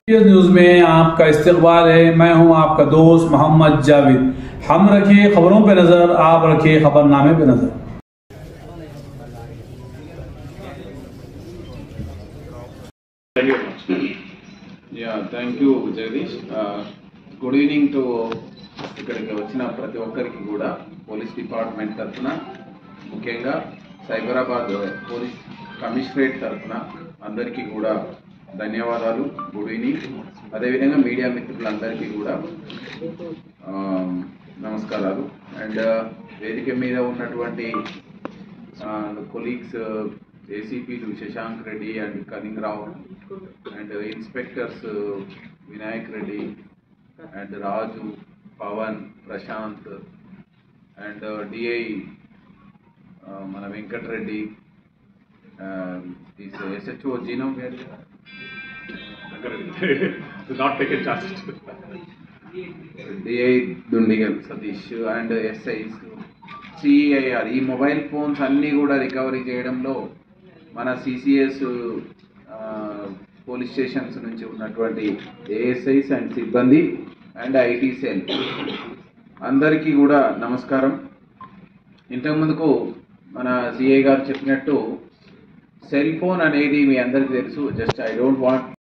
News में आपका इस्तकबाल है मैं हूं आपका दोस्त मोहम्मद जावेद हम रखिए खबरों पे नजर आप रखिए खबरनामे पे नजर yeah thank you Jagadish good evening to ఇక్కడికి వచ్చిన ప్రతి ఒక్కరికి కూడా పోలీస్ డిపార్ట్మెంట్ తరఫున ముఖ్యంగా సైబరాబాద్ పోలీస్ కమిషనరేట్ తరఫున అందరికీ కూడా ధన్యవాదాలు గుడ్ ఈవినింగ్ అదేవిధంగా మీడియా మిత్రులందరికీ కూడా ఆ, నమస్కారాలు అండ్ వేదిక మీద ఉన్నటువంటి కొలీగ్స్ ఏసీపీలు శశాంక్ రెడ్డి అండ్ కనింగ్ Rao and inspectors Vinayak Reddy and Raju Pavan Prashanth and DI మన వెంకటరెడ్డి ఎస్హెచ్ఓ జీనం not take a chance. DI Dundigal Satish and SIs CEIR ఈ మొబైల్ ఫోన్స్ అన్నీ కూడా రికవరీ చేయడంలో మన సిసిఎస్ పోలీస్ స్టేషన్స్ నుంచి ఉన్నటువంటి ఏఎస్ఐస్ అండ్ సిబ్బంది అండ్ ఐటీ సెల్ అందరికీ కూడా నమస్కారం ఇంతకుముందుకు మన సిఐ గారు చెప్పినట్టు సెల్ ఫోన్ అనేది మీ అందరికీ తెలుసు జస్ట్ ఐ డోంట్ వాంట్